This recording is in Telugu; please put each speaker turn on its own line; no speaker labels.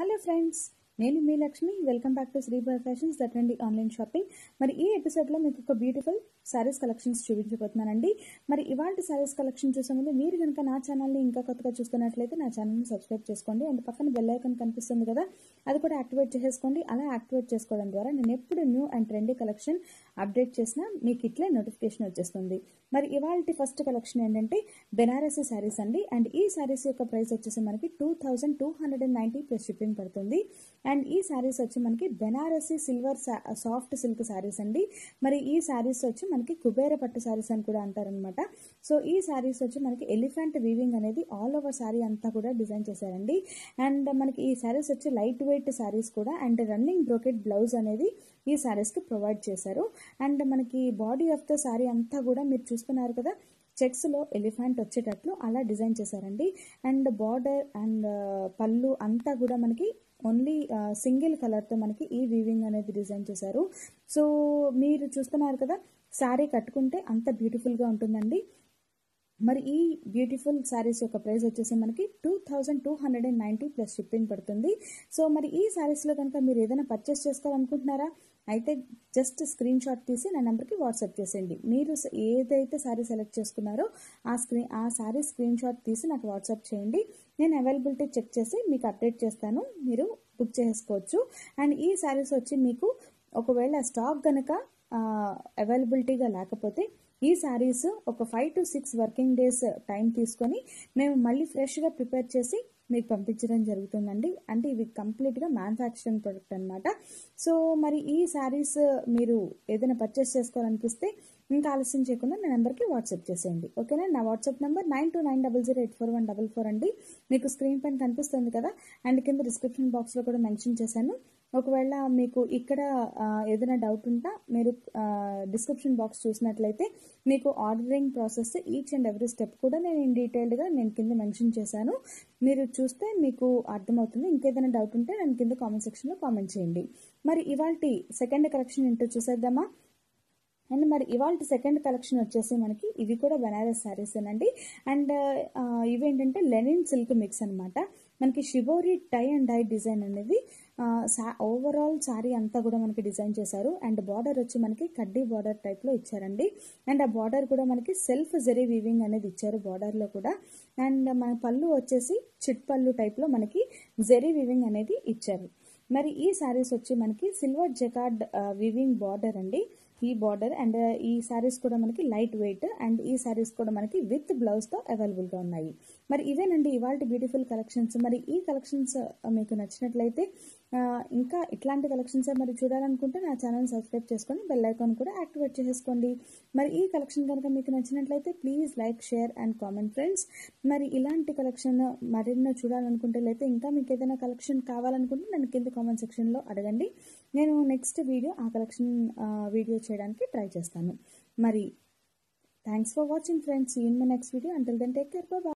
హలో ఫ్రెండ్స్ నేను మీ Lakshmi welcome back to Sribai fashions that అండి ఆన్లైన్ షాపింగ్ మరి ఈ ఎపిసోడ్లో మీకు ఒక బ్యూటిఫుల్ శారీస్ కలెక్షన్స్ చూపించబోతున్నానండి మరి ఇవాళ శారీస్ కలెక్షన్ చూసే ముందు మీరు కనుక నా ఛానల్ని ఇంకా కొత్తగా చూస్తున్నట్లయితే నా ఛానల్ని సబ్స్క్రైబ్ చేసుకోండి అండ్ పక్కన బెల్ ఐకాన్ కనిపిస్తుంది కదా అది కూడా యాక్టివేట్ చేసేసుకోండి అలా యాక్టివేట్ చేసుకోవడం ద్వారా నేను ఎప్పుడు new and trendy collection update చేసినా మీకు ఇట్లే నోటిఫికేషన్ వచ్చేస్తుంది మరి ఇవాళ ఫస్ట్ కలెక్షన్ ఏంటంటే బెనారసీ శారీస్ అండి అండ్ ఈ శారీస్ యొక్క ప్రైస్ వచ్చేసి మనకి two thousand two hundred and ninety plus shipping పడుతుంది అండ్ ఈ శారీస్ వచ్చి మనకి Banarasi silver soft silk saris అండి మరి ఈ శారీస్ వచ్చి మనకి కుబేర పట్టు శారీస్ అని కూడా అంటారనమాట సో ఈ శారీస్ వచ్చి మనకి ఎలిఫెంట్ వీవింగ్ అనేది ఆల్ ఓవర్ శారీ అంతా కూడా డిజైన్ చేశారండి అండ్ మనకి ఈ శారీస్ వచ్చి లైట్ వెయిట్ శారీస్ కూడా అండ్ రన్నింగ్ బ్రోకెట్ బ్లౌజ్ అనేది ఈ శారీస్కి ప్రొవైడ్ చేశారు అండ్ మనకి బాడీ ఆఫ్ ద శారీ అంతా కూడా మీరు చూస్తున్నారు కదా చెక్స్లో ఎలిఫెంట్ వచ్చేటట్లు అలా డిజైన్ చేశారండి అండ్ బార్డర్ అండ్ పళ్ళు అంతా కూడా మనకి ఓన్లీ సింగిల్ కలర్తో మనకి ఈ వీవింగ్ అనేది డిజైన్ చేశారు సో మీరు చూస్తున్నారు కదా శారీ కట్టుకుంటే అంత బ్యూటిఫుల్గా ఉంటుందండి మరి ఈ బ్యూటిఫుల్ శారీస్ యొక్క ప్రైస్ వచ్చేసి మనకి two thousand two hundred and ninety plus shipping పడుతుంది సో మరి ఈ శారీస్లో కనుక మీరు ఏదైనా పర్చేస్ చేసుకోవాలనుకుంటున్నారా అయితే జస్ట్ స్క్రీన్ షాట్ తీసి నా నెంబర్కి వాట్సాప్ చేసేయండి మీరు ఏదైతే శారీ సెలెక్ట్ చేసుకున్నారో ఆ స్క్రీన్ ఆ శారీ స్క్రీన్ షాట్ తీసి నాకు వాట్సాప్ చేయండి నేను అవైలబిలిటీ చెక్ చేసి మీకు అప్డేట్ చేస్తాను మీరు బుక్ చేసుకోవచ్చు అండ్ ఈ శారీస్ వచ్చి మీకు ఒకవేళ స్టాక్ కనుక అవైలబిలిటీగా లేకపోతే ఈ శారీస్ ఒక five to six working days time తీసుకొని మేము మళ్ళీ ఫ్రెష్గా ప్రిపేర్ చేసి మీకు పంపించడం జరుగుతుందండి అంటే ఇవి కంప్లీట్గా మ్యానుఫ్యాక్చరింగ్ ప్రొడక్ట్ అనమాట సో మరి ఈ శారీస్ మీరు ఏదైనా పర్చేస్ చేసుకోవాలనిపిస్తే ఇంకా ఆలస్యం చేయకుండా నా నెంబర్కి వాట్సాప్ చేసేయండి ఓకేనా నా WhatsApp number nine two nine double zero eight four one double four అండి మీకు స్క్రీన్ పైన కనిపిస్తుంది కదా అండ్ కింద డిస్క్రిప్షన్ బాక్స్లో కూడా మెన్షన్ చేశాను ఒకవేళ మీకు ఇక్కడ ఏదైనా డౌట్ ఉంటే మీరు డిస్క్రిప్షన్ బాక్స్ చూసినట్లయితే మీకు ordering process each and every step కూడా నేను ఇన్ డీటెయిల్డ్గా నేను కింద మెన్షన్ చేశాను మీరు చూస్తే మీకు అర్థమవుతుంది ఇంకేదైనా డౌట్ ఉంటే నేను కింద కామెంట్ సెక్షన్లో కామెంట్ చేయండి మరి ఇవాళ సెకండ్ కలెక్షన్ ఏంటో చూసేద్దామా అండ్ మరి ఇవాళ సెకండ్ కలెక్షన్ వచ్చేసి మనకి ఇవి కూడా బెనారస్ శారీస్ అండి అండ్ ఇవేంటంటే లెనిన్ సిల్క్ మిక్స్ అనమాట మనకి shibori tie and dye design అనేది ఓవరాల్ శారీ అంతా కూడా మనకి డిజైన్ చేశారు అండ్ బార్డర్ వచ్చి మనకి కడ్డీ బార్డర్ టైప్లో ఇచ్చారండి అండ్ ఆ బార్డర్ కూడా మనకి సెల్ఫ్ జెరీ వీవింగ్ అనేది ఇచ్చారు బార్డర్లో కూడా అండ్ మన పళ్ళు వచ్చేసి చిట్ పళ్ళు టైప్లో మనకి జెరీ వీవింగ్ అనేది ఇచ్చారు మరి ఈ శారీస్ వచ్చి మనకి సిల్వర్ జకార్డ్ వీవింగ్ బార్డర్ అండి ఈ బార్డర్ అండ్ ఈ శారీస్ కూడా మనకి లైట్ వెయిట్ అండ్ ఈ శారీస్ కూడా మనకి విత్ బ్లౌజ్తో అవైలబుల్గా ఉన్నాయి మరి ఇవేనండి ఇవాళ బ్యూటిఫుల్ కలెక్షన్స్ మరి ఈ కలెక్షన్స్ మీకు నచ్చినట్లయితే ఇంకా ఇట్లాంటి కలెక్షన్స్ మరి చూడాలనుకుంటే నా ఛానల్ సబ్స్క్రైబ్ చేసుకొని బెల్ ఐకాన్ కూడా యాక్టివేట్ చేసుకోండి మరి ఈ కలెక్షన్ కనుక మీకు నచ్చినట్లయితే please like share and comment friends మరి ఇలాంటి కలెక్షన్ మరెన్నో చూడాలనుకుంటే లేకపోతే ఇంకా మీకు ఏదైనా కలెక్షన్ కావాలనుకుంటే నన్ను కింద కామెంట్ సెక్షన్లో అడగండి నేను నెక్స్ట్ వీడియో ఆ కలెక్షన్ వీడియో చేయడానికి ట్రై చేస్తాను మరి thanks for watching friends in my next video until then take care bye